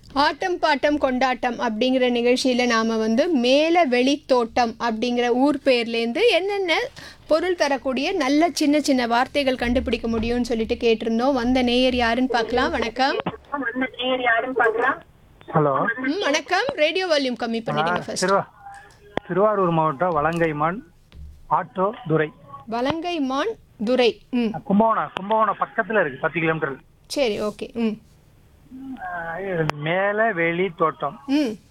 ஆட்டம் bottom கொண்டாட்டம் அப்படிங்கிற நிகழ்ச்சியில் நாம் வந்து மேல வெளித்தோட்டம் அப்படிங்கிற ஊர் பேர்லேருந்து என்னென்ன பொருள் தரக்கூடிய நல்ல சின்ன சின்ன வார்த்தைகள் கண்டுபிடிக்க முடியும்னு சொல்லிட்டு கேட்டிருந்தோம் வந்த நேயர் யாருன்னு பார்க்கலாம் வணக்கம் ஹலோ ம், வணக்கம் ரேடியோ வால்யூம் கம்மி பண்ணிடுங்க ஃபர்ஸ்ட் திருவா திருவாரூர் மாவட்டம் வலங்கைமான் ஆட்டோ துரை வலங்கை மான் துரை ம் கும்பகோணம் கும்பகோணம் பக்கத்துல இருக்கு பத்து கிலோமீட்டர் சரி ஓகே ம் மேல வெளி தோட்டம் ம்